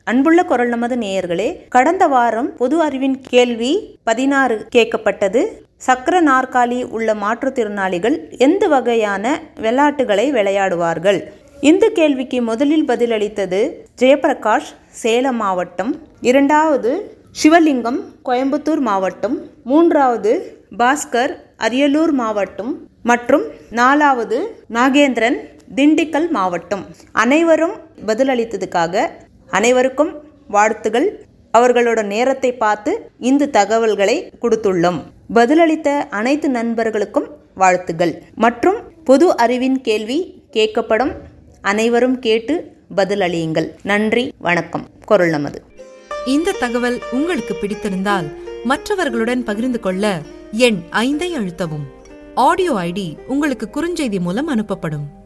அன்புள்ள குரல் நமது நேயர்களே கடந்த வாரம் பொது அறிவின் கேள்வி பதினாறு கேட்கப்பட்டது சக்கர நாற்காலி உள்ள மாற்றுத்திறனாளிகள் எந்த வகையான விளையாட்டுகளை விளையாடுவார்கள் இந்த கேள்விக்கு முதலில் பதிலளித்தது ஜெயபிரகாஷ் சேலம் மாவட்டம் இரண்டாவது சிவலிங்கம் கோயம்புத்தூர் மாவட்டம் மூன்றாவது பாஸ்கர் அரியலூர் மாவட்டம் மற்றும் நாலாவது நாகேந்திரன் திண்டுக்கல் மாவட்டம் அனைவரும் பதிலளித்ததுக்காக அனைவருக்கும் வாழ்த்துகள் அவர்களோட நேரத்தை பார்த்து இந்த தகவல்களை கொடுத்துள்ளோம் பதிலளித்த அனைத்து நண்பர்களுக்கும் வாழ்த்துகள் மற்றும் பொது அறிவின் கேள்வி கேட்கப்படும் அனைவரும் கேட்டு பதிலளியுங்கள் நன்றி வணக்கம் குரல் நமது இந்த தகவல் உங்களுக்கு பிடித்திருந்தால் மற்றவர்களுடன் பகிர்ந்து கொள்ள எண் ஐந்தை அழுத்தவும் ஆடியோ ஐடி உங்களுக்கு குறுஞ்செய்தி மூலம் அனுப்பப்படும்